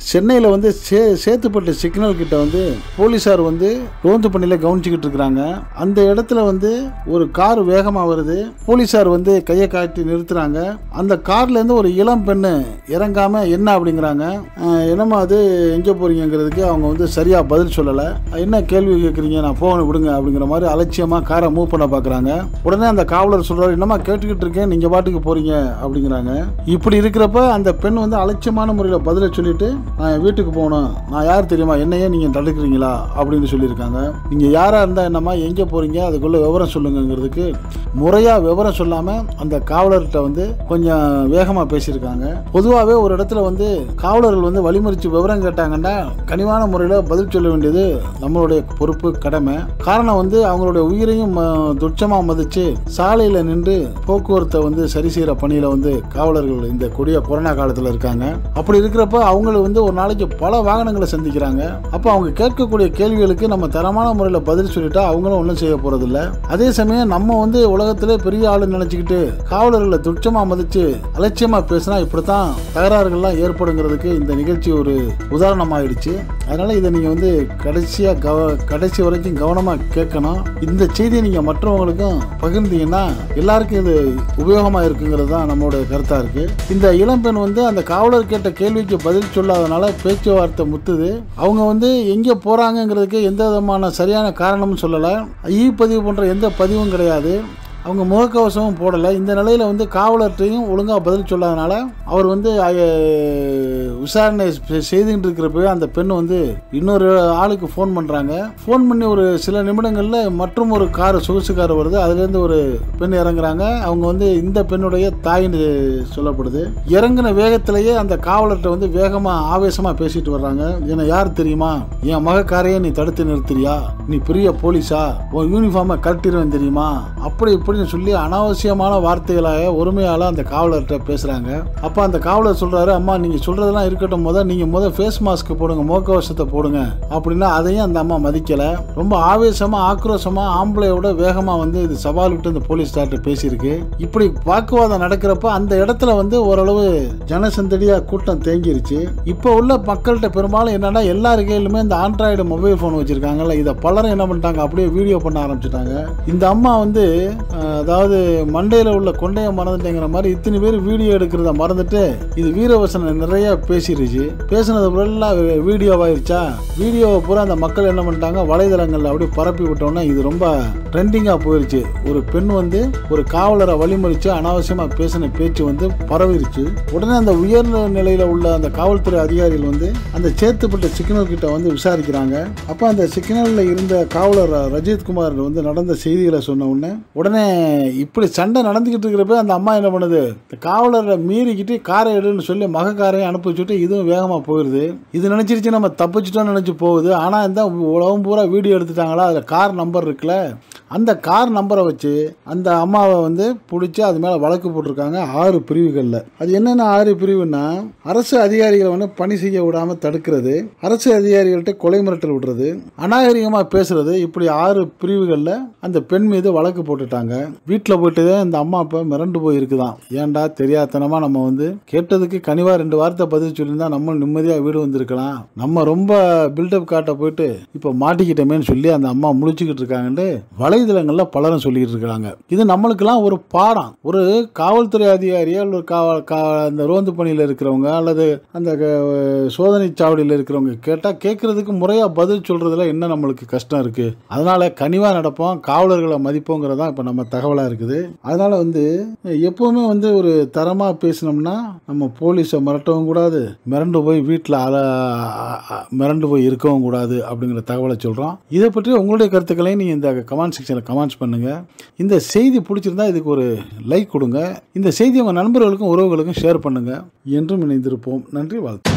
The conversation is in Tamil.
சென்னையில் வந்து சே சேத்துப்பட்டு சிக்னல் கிட்ட வந்து போலீஸார் வந்து ரோந்து பணியில் கவனிச்சுக்கிட்டு இருக்கிறாங்க அந்த இடத்துல வந்து ஒரு கார் வேகமாக வருது போலீஸார் வந்து கையை காட்டி நிறுத்துறாங்க அந்த கார்லேருந்து ஒரு இளம் பெண்ணு இறங்காம என்ன அப்படிங்கிறாங்க அஹ், என்னம்மா அது எங்கே போறீங்கிறதுக்கு அவங்க வந்து சரியாக பதில் சொல்லலை என்ன கேள்வி கேட்குறீங்க நான் போகணும் விடுங்க அப்படிங்கிற மாதிரி அலட்சியமாக காரை மூவ் பண்ண பார்க்குறாங்க உடனே அந்த காவலர் சொல்கிறார் என்னம்மா கேட்டுக்கிட்டு இருக்கேன் நீங்கள் பாட்டுக்கு போகிறீங்க அப்படிங்கிறாங்க இப்படி இருக்கிறப்ப அந்த பெண் வந்து அலட்சியமான முறையில் பதிலை சொல்லிட்டு நான் என் வீட்டுக்கு போகணும் நான் யார் தெரியுமா என்னையே நீங்கள் தடுக்கிறீங்களா அப்படின்னு சொல்லியிருக்காங்க நீங்கள் யாராக இருந்தால் என்னம்மா எங்கே போகிறீங்க அதுக்குள்ள விவரம் சொல்லுங்கங்கிறதுக்கு முறையாக விவரம் சொல்லாமல் அந்த காவலர்கிட்ட வந்து கொஞ்சம் வேகமாக பேசியிருக்காங்க பொதுவாகவே ஒரு இடத்துல வந்து காவலர்கள் வந்து வழிமறித்து விவரம் கேட்டாங்கன்னா கனிவான முறையில் பதில் சொல்ல வேண்டியது நம்மளுடைய பொறுப்பு கடமை காரணம் வந்து அவங்களுடைய உயிரையும் ம- துச்சமா மதிச்சு சாலையில் நின்று போக்குவரத்தை வந்து சரி செய்கிற பணியில் வந்து காவலர்கள் இந்த கொடிய கொரோனா காலத்தில் இருக்காங்க அப்படி இருக்கிறப்ப அவங்கள வந்து ஒரு நாளைக்கு பல வாகனங்களை சந்திக்கிறாங்க அப்போ அவங்க கேட்கக்கூடிய கேள்விகளுக்கு நம்ம தரமான முறையில் பதில் சொல்லிட்டா அவங்களும் ஒன்றும் செய்ய போறதில்ல அதே சமயம் நம்ம வந்து உலகத்திலே பெரிய ஆளு நினைச்சுக்கிட்டு காவலர்களை துச்சமா மதிச்சு அலட்சியமா பேசினா இப்படித்தான் தகராறுகள்லாம் ஏற்படுங்கிறதுக்கு இந்த நிகழ்ச்சி ஒரு உதாரணமாயிடுச்சு அதனால இதை நீங்க வந்து கடைசியா கவ கடைசி வரைக்கும் கவனமா கேட்கணும் இந்த செய்தியை நீங்க மற்றவங்களுக்கும் பகிர்ந்தீங்கன்னா எல்லாருக்கும் இது உபயோகமா இருக்குங்கிறது தான் நம்மளுடைய கருத்தா இருக்கு இந்த இளம்பெண் வந்து அந்த காவலர் கேட்ட கேள்விக்கு பதில் சொல்லாதனால பேச்சுவார்த்தை முத்துது அவங்க வந்து எங்கே போறாங்கங்கிறதுக்கு எந்த விதமான சரியான காரணமும் சொல்லலை இ பதிவு போன்ற எந்த பதிவும் கிடையாது அவங்க முகக்கவசமும் போடலை இந்த நிலையில் வந்து காவலர்கிட்டையும் ஒழுங்காக பதில் சொல்லாதனால அவர் வந்து அஹ், விசாரணை செ- செய்துகிட்டு இருக்கிறப்பவே அந்த பெண் வந்து இன்னொரு ஆளுக்கு ஃபோன் பண்ணுறாங்க ஃபோன் பண்ணி ஒரு சில நிமிடங்களில் மற்றும் ஒரு கார் சொகுசு கார் வருது அதுலேருந்து ஒரு பெண் இறங்குறாங்க அவங்க வந்து இந்த பெண்ணுடைய தாயின்னு சொல்லப்படுது இறங்கின வேகத்திலேயே அந்த காவலர்கிட்ட வந்து வேகமாக ஆவேசமாக பேசிட்டு வர்றாங்க என்னை யார் தெரியுமா என் மக காரையே நீ தடுத்து நிறுத்துறியா நீ பெரிய போலீஸா உன் யூனிஃபார்மை கட்டிடுவேன் தெரியுமா அப்படி இப்படின்னு சொல்லி அனாவசியமான வார்த்தைகளாக ஒருமையால அந்த காவலர்கிட்ட பேசுறாங்க அப்ப அந்த காவலர் சொல்றாரு அம்மா நீங்க சொல்றதெல்லாம் இருக்கட்டும் முத நீங்க முத ஃபேஸ் மாஸ்க் போடுங்க முகக்கவசத்தை போடுங்க அப்படின்னா அதையும் அந்த அம்மா மதிக்கல ரொம்ப ஆவேசமா ஆக்ரோஷமா ஆம்பளையோட வேகமா வந்து இது சவால் விட்டு அந்த போலீஸ் டாக்டர் பேசியிருக்கு இப்படி வாக்குவாதம் நடக்கிறப்ப அந்த இடத்துல வந்து ஓரளவு ஜனசந்தடியா கூட்டம் தேங்கிருச்சு இப்போ உள்ள மக்கள்கிட்ட பெரும்பாலும் என்னன்னா எல்லார் கையிலுமே இந்த ஆண்ட்ராய்டு மொபைல் ஃபோன் வச்சிருக்காங்கல்ல இதை பலரும் என்ன பண்ணிட்டாங்க அப்படியே வீடியோ பண்ண ஆரம்பிச்சிட்டாங்க இந்த அம்மா வந்து அஹ், அதாவது மண்டையில் உள்ள கொண்டைய மறந்துட்டேங்கிற மாதிரி இத்தனை பேர் வீடியோ எடுக்கிறத மறந்துட்டு இது வீரவசனம் நிறைய பேசிருச்சு பேசுனது ஃபுல்லாக வீடியோவாயிருச்சா வீடியோவை பூரா அந்த மக்கள் என்ன பண்ணிட்டாங்க வலைதளங்களில் அப்படியே பரப்பி விட்டோன்னே இது ரொம்ப ட்ரெண்டிங்காக போயிருச்சு ஒரு பெண் வந்து ஒரு காவலரை வழிமறிச்சு அனாவசியமாக பேசின பேச்சு வந்து பரவிருச்சு உடனே அந்த உயர் நிலையில் உள்ள அந்த காவல்துறை அதிகாரிகள் வந்து அந்த சேத்துப்பட்ட சிக்னல் கிட்ட வந்து விசாரிக்கிறாங்க அப்போ அந்த சிக்னலில் இருந்த காவலர் ரஜித் குமார் வந்து நடந்த செய்திகளை சொன்ன உடனே உடனே இப்படி சண்டை நடந்துக்கிட்டு இருக்கிறப்ப அந்த அம்மா என்ன பண்ணுது இந்த காவலரை மீறிக்கிட்டு காரை எடுன்னு சொல்லி மக காரையும் அனுப்பி வச்சுட்டு இதுவும் வேகமாக போயிடுது இது நினச்சிருச்சு நம்ம தப்பிச்சிட்டோம்னு நினச்சி போகுது ஆனால் இந்த உலகம் பூரா வீடியோ எடுத்துட்டாங்களா அதில் கார் நம்பர் இருக்குல்ல அந்த கார் நம்பரை வச்சு அந்த அம்மாவை வந்து பிடிச்சி அது மேலே வழக்கு போட்டிருக்காங்க ஆறு பிரிவுகளில் அது என்னென்ன ஆறு பிரிவுன்னா அரசு அதிகாரிகளை வந்து பணி செய்ய விடாமல் தடுக்கிறது அரசு அதிகாரிகள்கிட்ட கொலை மிரட்டல் விடுறது அநாகரிகமாக பேசுறது இப்படி ஆறு பிரிவுகளில் அந்த பெண் மீது வழக்கு போட்டுட்டாங்க வீட்டில் போயிட்டு தான் இந்த அம்மா அப்பா மிரண்டு போய் இருக்குதாம் ஏன்டா தெரியாதனமா நம்ம வந்து கேட்டதுக்கு கனிவா ரெண்டு வார்த்தை பதில் சொல்லியிருந்தா நம்ம நிம்மதியாக வீடு வந்திருக்கலாம் நம்ம ரொம்ப பில்டப் காட்ட போயிட்டு இப்போ மாட்டிக்கிட்டோமேன்னு சொல்லி அந்த அம்மா முழிச்சுக்கிட்டு இருக்காங்கன்ட்டு வலைதளங்களில் பலரும் சொல்லிட்டு இருக்காங்க இது நம்மளுக்கெல்லாம் ஒரு பாடம் ஒரு காவல்துறை அதிகாரியோ அல்லது காவல் கா அந்த ரோந்து பணியில் இருக்கிறவங்க அல்லது அந்த க- சோதனை சாவடியில் இருக்கிறவங்க கேட்டால் கேட்கறதுக்கு முறையாக பதில் சொல்றதுல என்ன நம்மளுக்கு கஷ்டம் இருக்கு அதனால கனிவாக நடப்போம் காவலர்களை மதிப்போங்கிறது தான் இப்போ நம்ம தகவலாக இருக்குது அதனால வந்து எப்பவுமே வந்து ஒரு தரமாக பேசினோம்னா நம்ம போலீஸை மிரட்டவும் கூடாது மிரண்டு போய் வீட்டில் அல அ- அ- மிரண்டு போய் இருக்கவும் கூடாது அப்படிங்கிற தகவலை சொல்கிறோம் இதை பற்றி உங்களுடைய கருத்துக்களையும் நீங்கள் இந்த கமெண்ட் செக்ஷனில் கமெண்ட்ஸ் பண்ணுங்க இந்த செய்தி பிடிச்சிருந்தா இதுக்கு ஒரு லைக் கொடுங்க இந்த செய்தி உங்கள் நண்பர்களுக்கும் உறவுகளுக்கும் ஷேர் பண்ணுங்க என்றும் இணைந்திருப்போம் நன்றி வாழ்த்து